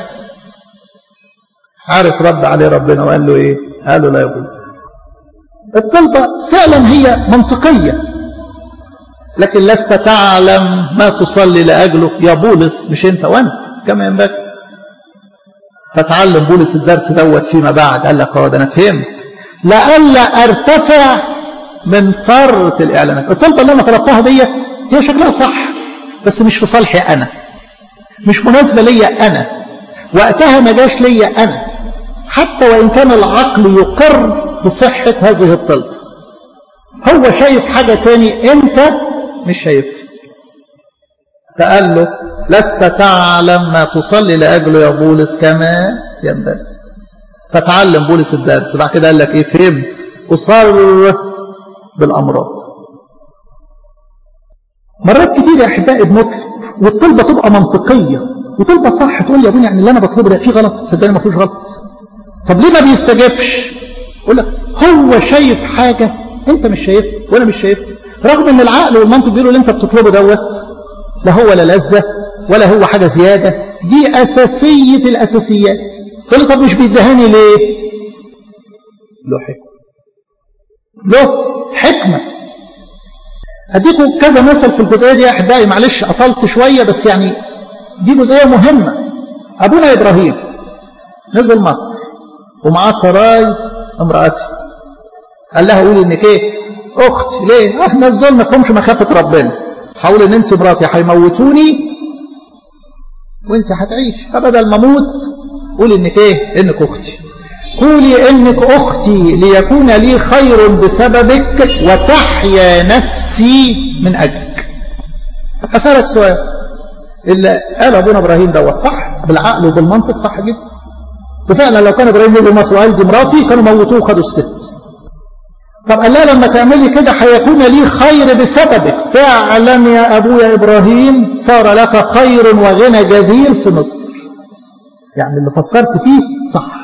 عارف رد عليه ربنا وقال له ايه قال له لا يجوز الطلبة فعلا هي منطقية لكن لست تعلم ما تصلي لأجله يا بولس مش انت وانا كما ينبغي فتعلم بولس الدرس دوت فيما بعد قال لك اه ده انا فهمت لئلا ارتفع من فرط الاعلانات الطلبة اللي انا طلبتها ديت هي شكلها صح بس مش في صالحي انا مش مناسبة ليا انا وقتها ما جاش ليا انا حتى وان كان العقل يقر بصحة هذه الطلبة هو شايف حاجة تاني انت مش شايف فقال له لست تعلم ما تصلي لأجله يا بولس كما ينبغي فتعلم بولس الدرس بعد كده قال لك ايه فهمت أصر بالأمراض مرات كتير يا أحبائي بنطلب والطلبة تبقى منطقية وطلبة صح تقول يا ابني يعني اللي أنا بطلبه ده فيه غلط صدقني ما فيهوش غلط طب ليه ما بيستجبش يقول لك هو شايف حاجة أنت مش شايفها وأنا مش شايفها رغم ان العقل والمنطق بيقولوا اللي انت بتطلبه دوت لا هو لا لذة ولا هو حاجة زيادة دي أساسية الأساسيات تقول لي طب مش بيدهاني ليه له حكمة له حكمة هديكم كذا مثل في الجزئية دي يا أحبائي معلش أطلت شوية بس يعني دي جزئية مهمة أبونا إبراهيم نزل مصر ومعاه سراي امرأتي قال لها قولي انك ايه اختي ليه اه الناس دول ما فهمش مخافه ربنا حاول ان انت مراتي هيموتوني وانت هتعيش فبدل ما اموت قولي انك ايه انك اختي قولي انك اختي ليكون لي خير بسببك وتحيا نفسي من اجلك اسالك سؤال اللي قال ابونا ابراهيم دوت صح بالعقل وبالمنطق صح جدا وفعلا لو كان ابراهيم نزل مصر وقال دي مراتي كانوا موتوه وخدوا الست طب قال لها لما تعملي كده هيكون لي خير بسببك فاعلم يا ابويا ابراهيم صار لك خير وغنى جدير في مصر يعني اللي فكرت فيه صح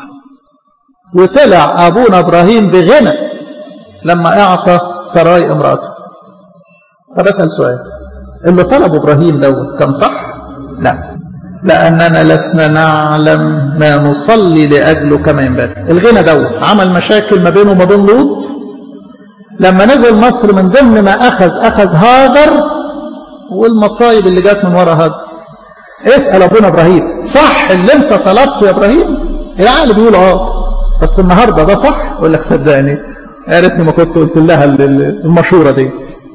وطلع ابونا ابراهيم بغنى لما اعطى سراي امراته طب اسال سؤال اللي طلب ابراهيم دوت كان صح لا لاننا لسنا نعلم ما نصلي لاجله كما ينبغي الغنى دوت عمل مشاكل ما بينه وما بين لوط لما نزل مصر من ضمن ما أخذ أخذ هاجر والمصايب اللي جات من ورا هاجر اسأل أبونا إبراهيم صح اللي أنت طلبته يا إبراهيم العقل بيقول آه بس النهاردة ده صح يقول لك صدقني يا ريتني ما كنت قلت لها المشورة دي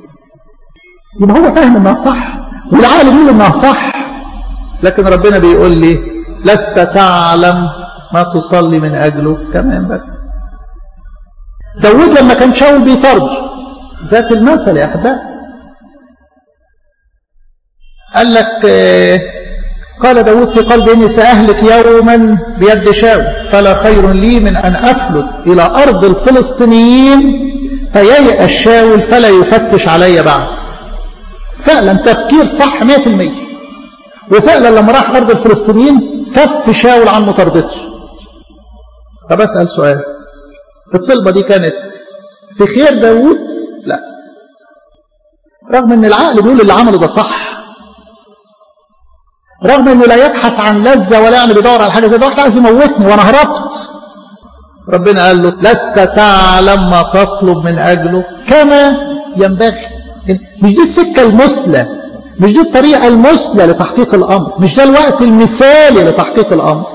يبقى هو فاهم إنها صح والعقل بيقول إنها صح لكن ربنا بيقول لي لست تعلم ما تصلي من أجله كما ينبغي داود لما كان شاول بيطرد ذات المثل يا أحباب قال لك قال داود في قلبي إني سأهلك يوما بيد شاول فلا خير لي من أن أفلت إلى أرض الفلسطينيين فييأس شاول فلا يفتش علي بعد فعلا تفكير صح 100% وفعلا لما راح أرض الفلسطينيين كف شاول عن مطاردته طب أسأل سؤال الطلبة دي كانت في خير داود لا رغم ان العقل بيقول اللي عمله ده صح رغم انه لا يبحث عن لذة ولا يعني بيدور على حاجة زي ده واحد عايز يموتني وانا هربت ربنا قال له لست تعلم ما تطلب من اجله كما ينبغي مش دي السكة المثلى مش دي الطريقة المثلى لتحقيق الامر مش ده الوقت المثالي لتحقيق الامر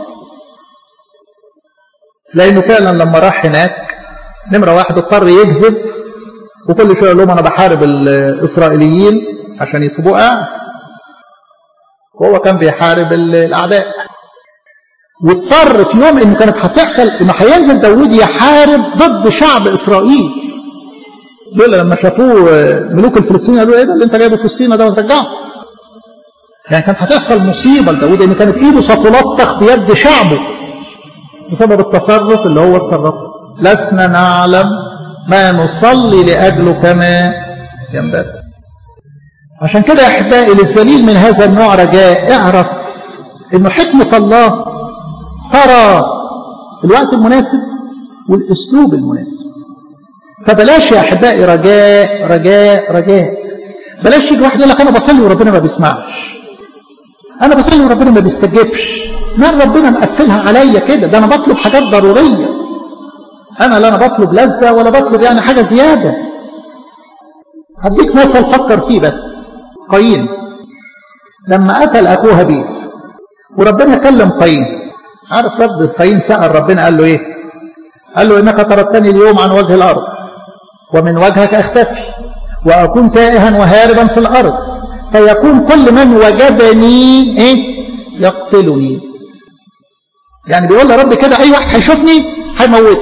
لانه فعلا لما راح هناك نمره واحد اضطر يكذب وكل شويه يقول لهم انا بحارب الاسرائيليين عشان يسيبوه قاعد وهو كان بيحارب الاعداء واضطر في يوم ان كانت هتحصل انه هينزل داوود يحارب ضد شعب اسرائيل دول لما شافوه ملوك الفلسطينيين قالوا ايه ده اللي انت جايبه في الصين ده وترجعه يعني كانت هتحصل مصيبه لداوود ان كانت ايده ستلطخ بيد شعبه بسبب التصرف اللي هو تصرفه لسنا نعلم ما نصلي لأجله كما ينبغي عشان كده يا أحبائي للذليل من هذا النوع رجاء اعرف أنه حكمة الله ترى الوقت المناسب والأسلوب المناسب فبلاش يا أحبائي رجاء رجاء رجاء بلاش يجي واحد يقول لك أنا بصلي وربنا ما بيسمعش أنا بصلي وربنا ما بيستجبش ما ربنا مقفلها عليا كده ده أنا بطلب حاجات ضرورية أنا لا أنا بطلب لذة ولا بطلب يعني حاجة زيادة هديك مثل فكر فيه بس قايين لما قتل أخوه هابيل وربنا كلم قايين عارف رد قايين سأل ربنا قال له إيه قال له إنك تركتني اليوم عن وجه الأرض ومن وجهك أختفي وأكون تائها وهاربا في الأرض فيكون كل من وجدني إيه يقتلني يعني بيقول لرب كده أي واحد هيشوفني هيموتني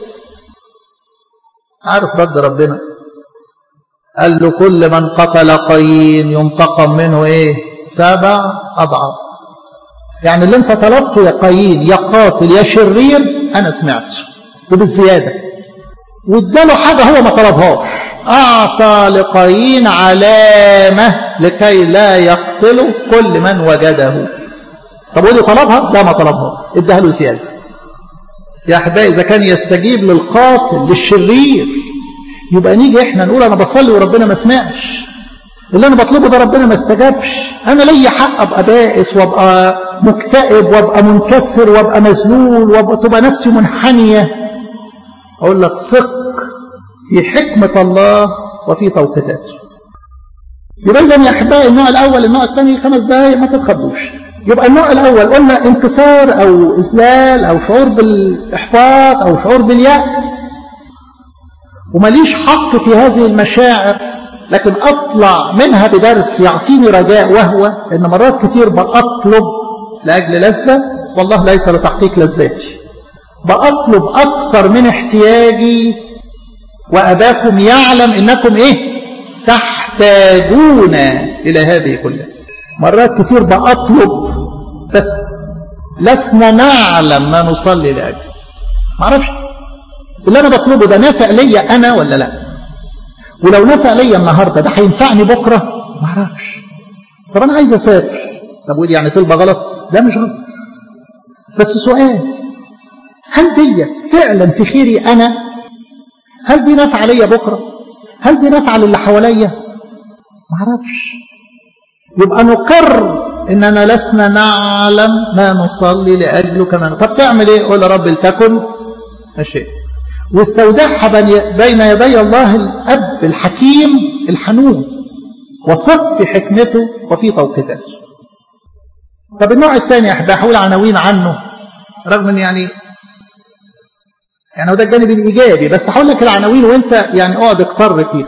عارف رد ربنا قال له كل من قتل قايين ينتقم منه ايه سبع اضعاف يعني اللي انت طلبته يا قايين يا قاتل يا شرير انا سمعته وبالزياده واداله حاجه هو ما طلبهاش أعطى لقايين علامة لكي لا يقتلوا كل من وجده طب ودي طلبها؟ لا ما طلبها اداها له زيادة يا أحبائي إذا كان يستجيب للقاتل للشرير يبقى نيجي إحنا نقول أنا بصلي وربنا ما سمعش اللي أنا بطلبه ده ربنا ما استجابش أنا ليا حق أبقى بائس وأبقى مكتئب وأبقى منكسر وأبقى مذلول وأبقى تبقى نفسي منحنية أقول لك ثق في حكمة الله وفي توقيتاته يبقى إذا يا أحبائي النوع الأول النوع الثاني خمس دقايق ما تتخضوش يبقى النوع الأول قلنا انكسار أو إذلال أو شعور بالإحباط أو شعور باليأس ومليش حق في هذه المشاعر لكن أطلع منها بدرس يعطيني رجاء وهو أن مرات كثير بأطلب لأجل لذة والله ليس لتحقيق لذاتي بأطلب أكثر من احتياجي وأباكم يعلم إنكم إيه تحتاجون إلى هذه كلها مرات كتير بأطلب بس لسنا نعلم ما نصلي لأجله معرفش اللي أنا بطلبه ده نافع ليا أنا ولا لا ولو نافع ليا النهاردة ده هينفعني بكرة معرفش طب أنا عايز أسافر طب ودي يعني طلبة غلط لا مش غلط بس سؤال هل دي فعلا في خيري أنا هل دي نافعة ليا بكرة هل دي نافعة للي حواليا معرفش يبقى نقر اننا لسنا نعلم ما نصلي لاجله كما طب تعمل ايه قول يا رب لتكن الشيء واستودعها بين يدي الله الاب الحكيم الحنون وثق في حكمته وفي توقيتاته طب النوع الثاني يا احبائي هقول عناوين عنه رغم ان يعني يعني هو ده الجانب الايجابي بس هقول لك العناوين وانت يعني اقعد اقتر فيها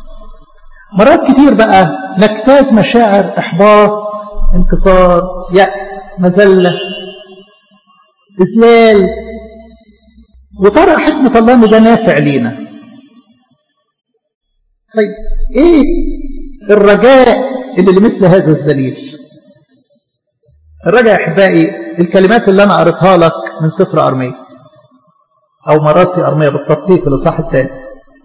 مرات كتير بقى نجتاز مشاعر احباط انكسار يأس مذلة إذلال وترى حكمة الله ان ده نافع لينا طيب ايه الرجاء اللي لمثل هذا الذليل الرجاء يا احبائي الكلمات اللي انا قريتها لك من سفر ارميه او مراسي ارميه بالتدقيق الاصحاح الثالث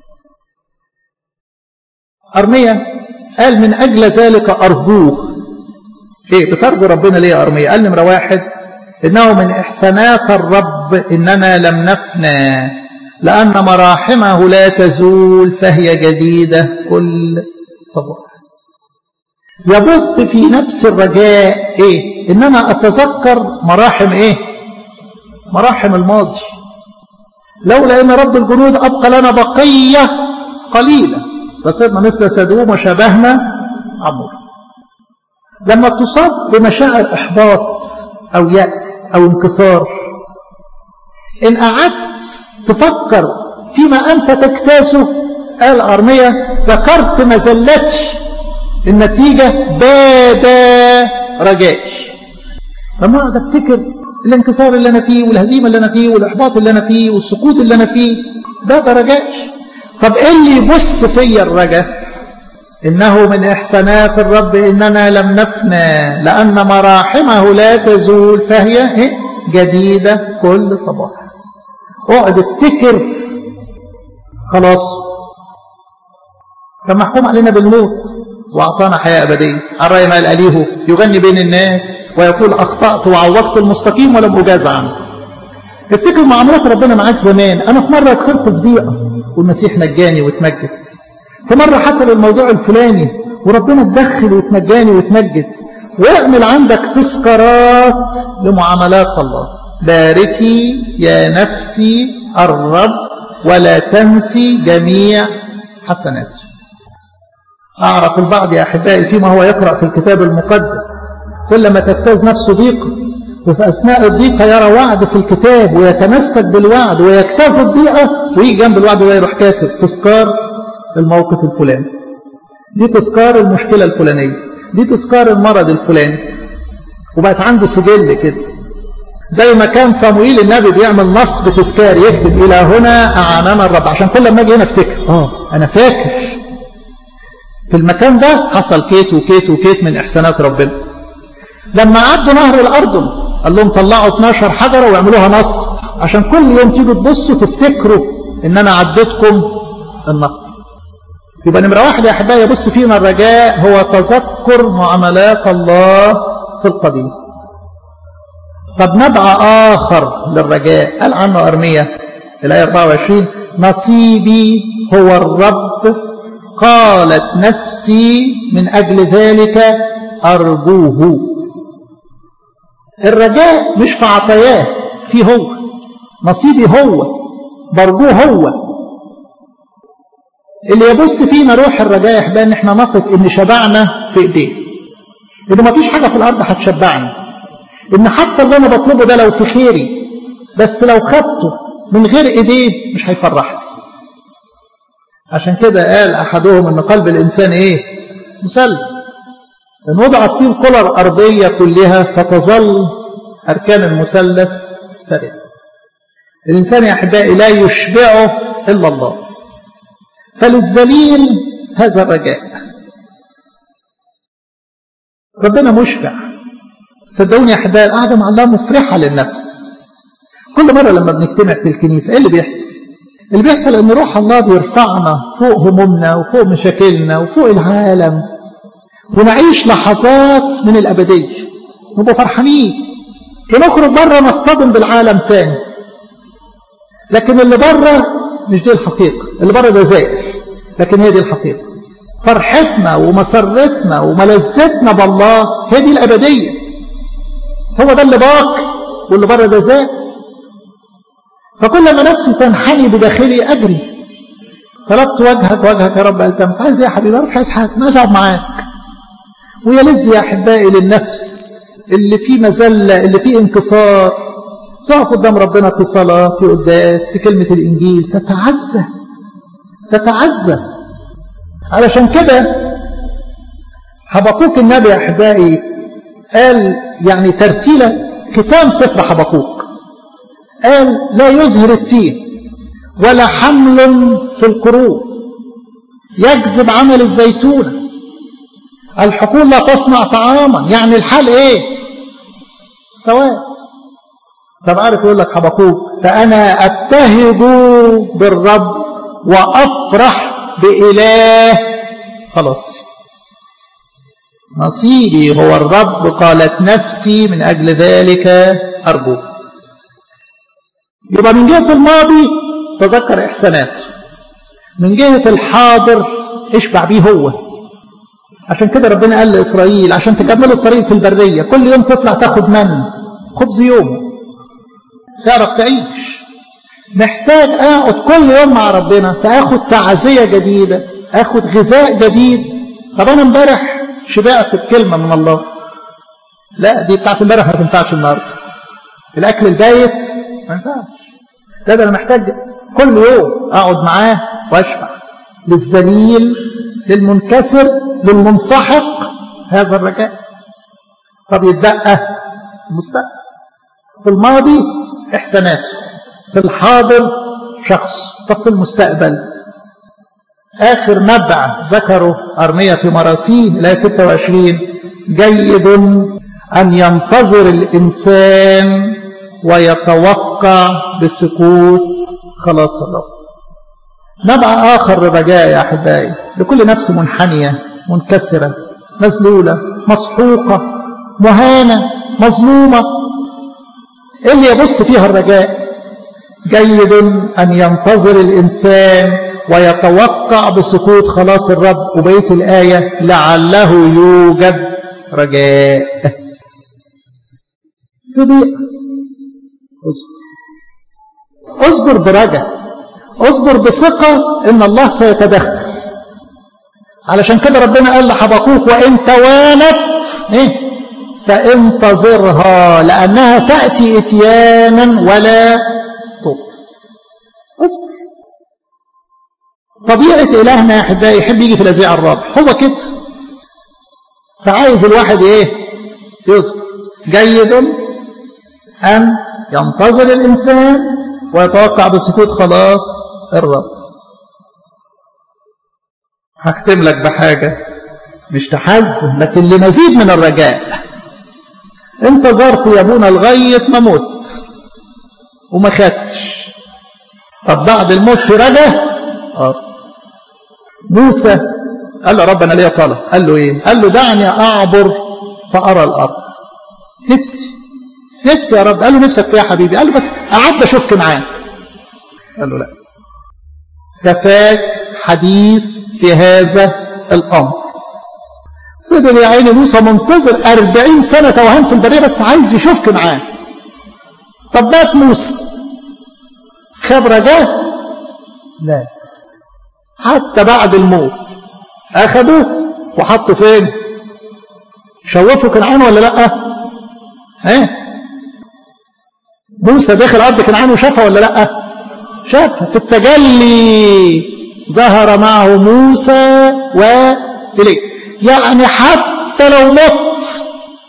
ارميه قال من اجل ذلك ارجوه ايه بترجو ربنا ليه يا ارميه قال نمره واحد انه من احسانات الرب اننا لم نفنى لان مراحمه لا تزول فهي جديده كل صباح يبث في نفس الرجاء ايه ان انا اتذكر مراحم ايه مراحم الماضي لولا ان رب الجنود ابقى لنا بقيه قليله فصرنا مثل سدوم وشبهنا عمر لما تصاب بمشاعر احباط او ياس او انكسار ان قعدت تفكر فيما انت تكتاسه قال ارميه ذكرت مزلتي النتيجه باد رجائي لما اقعد افتكر الانكسار اللي انا فيه والهزيمه اللي انا فيه والاحباط اللي انا فيه والسقوط اللي انا فيه باد رجائي طب ايه اللي يبص فيا الرجاء إنه من إحسانات الرب إننا لم نفنى لأن مراحمه لا تزول فهي إيه؟ جديدة كل صباح اقعد افتكر خلاص كان محكوم علينا بالموت وأعطانا حياة أبدية الرأي ما الأليه يغني بين الناس ويقول أخطأت وعوضت المستقيم ولم أجاز عنه افتكر معاملات ربنا معاك زمان أنا في مرة دخلت في ضيقة والمسيح نجاني وتمجد في مرة حصل الموضوع الفلاني وربنا اتدخل وتنجاني وتمجد واعمل عندك تذكارات لمعاملات الله باركي يا نفسي الرب ولا تنسي جميع حسناته أعرف البعض يا أحبائي فيما هو يقرأ في الكتاب المقدس كلما تجتاز نفسه ضيقة وفي أثناء الضيقة يرى وعد في الكتاب ويتمسك بالوعد ويجتاز الضيقة ويجي جنب الوعد ده يروح كاتب تذكار الموقف الفلاني دي تذكار المشكلة الفلانية دي تذكار المرض الفلاني وبقت عنده سجل كده زي ما كان صموئيل النبي بيعمل نصب تذكار يكتب إلى هنا أعاننا الرب عشان كل ما أجي هنا أفتكر آه أنا فاكر في المكان ده حصل كيت وكيت وكيت من إحسانات ربنا لما عدوا نهر الأردن قال لهم طلعوا 12 حجرة ويعملوها نصب عشان كل يوم تيجوا تبصوا تفتكروا إن أنا عديتكم النهر يبقى نمرة واحد يا أحبائي يبص فينا الرجاء هو تذكر معاملات الله في القديم طب نبع آخر للرجاء قال عنه أرمية الآية 24 نصيبي هو الرب قالت نفسي من أجل ذلك أرجوه الرجاء مش في عطاياه في هو نصيبي هو برجوه هو اللي يبص فينا روح الرجاء يا احبائي ان احنا نثق ان شبعنا في ايديه ان مفيش حاجه في الارض هتشبعني ان حتى اللي انا بطلبه ده لو في خيري بس لو خدته من غير ايديه مش هيفرحني عشان كده قال احدهم ان قلب الانسان ايه مثلث ان وضعت فيه الكره الارضيه كلها ستظل اركان المثلث فارغه الانسان يا احبائي لا يشبعه الا الله فللذليل هذا الرجاء ربنا مشبع صدقوني يا احبائي القعده مع الله مفرحه للنفس كل مره لما بنجتمع في الكنيسه ايه اللي بيحصل اللي بيحصل ان روح الله بيرفعنا فوق همومنا وفوق مشاكلنا وفوق العالم ونعيش لحظات من الابديه نبقى فرحانين ونخرج بره نصطدم بالعالم تاني لكن اللي بره مش دي الحقيقه اللي بره ده زائر لكن هي دي الحقيقه فرحتنا ومسرتنا وملذتنا بالله هي دي الابديه هو ده اللي باقي واللي بره ده زائر فكل ما نفسي تنحني بداخلي اجري طلبت وجهك وجهك يا رب التمس عايز ايه يا حبيبي مش عايز حاجه انا عايز اقعد معاك ويلذ يا احبائي للنفس اللي فيه مذله اللي فيه انكسار تقف قدام ربنا في صلاه في قداس في كلمه الانجيل تتعزى تتعزى علشان كده حبقوك النبي يا احبائي قال يعني ترتيله ختام سفر حبقوك قال لا يزهر التين ولا حمل في القرون يجذب عمل الزيتونة الحقول لا تصنع طعاما يعني الحال ايه سواد طب عارف يقول لك حبقوك فأنا أبتهج بالرب وأفرح بإله خلاص نصيبي هو الرب قالت نفسي من أجل ذلك أرجوك يبقى من جهة الماضي تذكر إحساناته من جهة الحاضر اشبع بيه هو عشان كده ربنا قال لإسرائيل عشان تكملوا الطريق في البرية كل يوم تطلع تاخد من خبز يوم تعرف تعيش محتاج اقعد كل يوم مع ربنا فاخد تعزية جديدة اخد غذاء جديد طب انا امبارح شبعت بكلمة من الله لا دي بتاعت امبارح ما تنفعش النهارده الاكل البايت ما ينفعش لا ده انا محتاج كل يوم اقعد معاه واشبع للذليل للمنكسر للمنسحق هذا الرجاء طب يتبقى المستقبل في الماضي احساناته في الحاضر شخص طب في المستقبل آخر نبع ذكره أرمية في مراسيل الآية 26 جيد أن ينتظر الإنسان ويتوقع بسكوت خلاص الرب نبع آخر للرجاء يا أحبائي لكل نفس منحنية منكسرة مذلولة مسحوقة مهانة مظلومة إيه اللي يبص فيها الرجاء جيد أن ينتظر الإنسان ويتوقع بسكوت خلاص الرب وبقية الآية لعله يوجد رجاء تضيق اصبر اصبر برجاء اصبر بثقة ان الله سيتدخل علشان كده ربنا قال لحبقوك وان توانت ايه فانتظرها لانها تأتي اتيانا ولا تبطئ اصبر طبيعة إلهنا يا أحبائي يحب يجي في الأزياء الرابع هو كده فعايز الواحد إيه يصبر جيد أن ينتظر الإنسان ويتوقع بسكوت خلاص الرب هختم لك بحاجة مش تحزن لكن لمزيد من الرجاء انتظرت يا ابونا لغاية ما مت وما خدتش طب بعد الموت في رجاء اه موسى قال له رب انا ليا طلب قال له ايه قال له دعني اعبر فارى الارض نفسي نفسي يا رب قال له نفسك فيها يا حبيبي قال له بس اعد اشوف كنعان قال له لا كفاك حديث في هذا الامر فضل يا عيني موسى منتظر أربعين سنة توهان في البرية بس عايز يشوف كنعان طب مات موسى خاب رجاه لا حتى بعد الموت أخدوه وحطوا فين شوفوا كنعان ولا لا ها موسى دخل أرض كنعان وشافها ولا لا شافها في التجلي ظهر معه موسى وإليه يعني حتى لو مت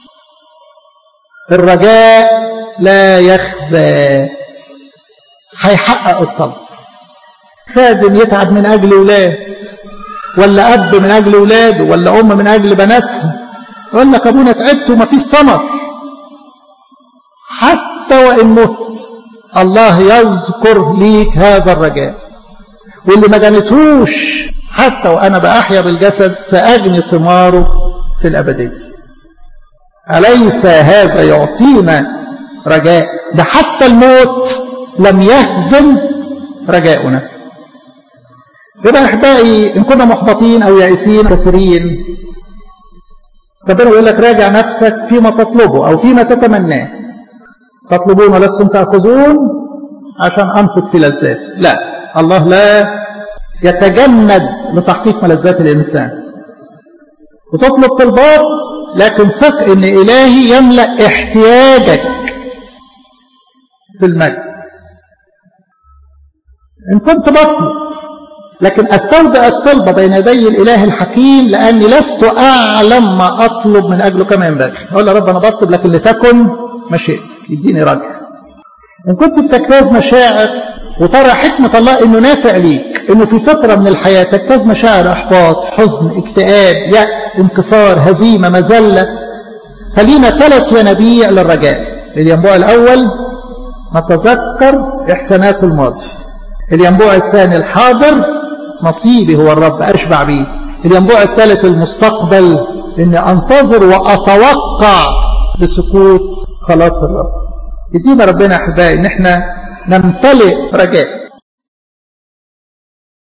الرجاء لا يخزى هيحقق الطلب خادم يتعب من أجل ولاد ولا أب من أجل ولاده ولا أم من أجل بناتها يقول لك أبونا تعبت وما فيش ثمر حتى وإن مت الله يذكر ليك هذا الرجاء واللي ما جنتهوش حتى وأنا بأحيا بالجسد فأجني ثماره في الأبدية أليس هذا يعطينا رجاء ده حتى الموت لم يهزم رجاؤنا يبقى احبائي ان كنا محبطين او يائسين كثيرين ربنا يقول لك راجع نفسك فيما تطلبه او فيما تتمناه تطلبون ولستم تاخذون عشان انفق في لذاتي لا الله لا يتجند لتحقيق ملذات الانسان وتطلب طلبات لكن ثق ان الهي يملا احتياجك في المجد ان كنت بطلب لكن استودع الطلبة بين يدي الإله الحكيم لأني لست أعلم ما أطلب من أجله كما ينبغي أقول يا رب أنا بطلب لكن لتكن مشيئتك يديني رجع إن كنت بتجتاز مشاعر وترى حكمة الله إنه نافع ليك إنه في فترة من الحياة تجتاز مشاعر إحباط حزن اكتئاب يأس انكسار هزيمة مذلة فلينا ثلاث ينابيع للرجاء الينبوع الأول نتذكر إحسانات الماضي الينبوع الثاني الحاضر نصيبي هو الرب أشبع به الينبوع الثالث المستقبل إني أنتظر وأتوقع بسكوت خلاص الرب يدينا ربنا أحبائي إن إحنا نمتلئ رجاء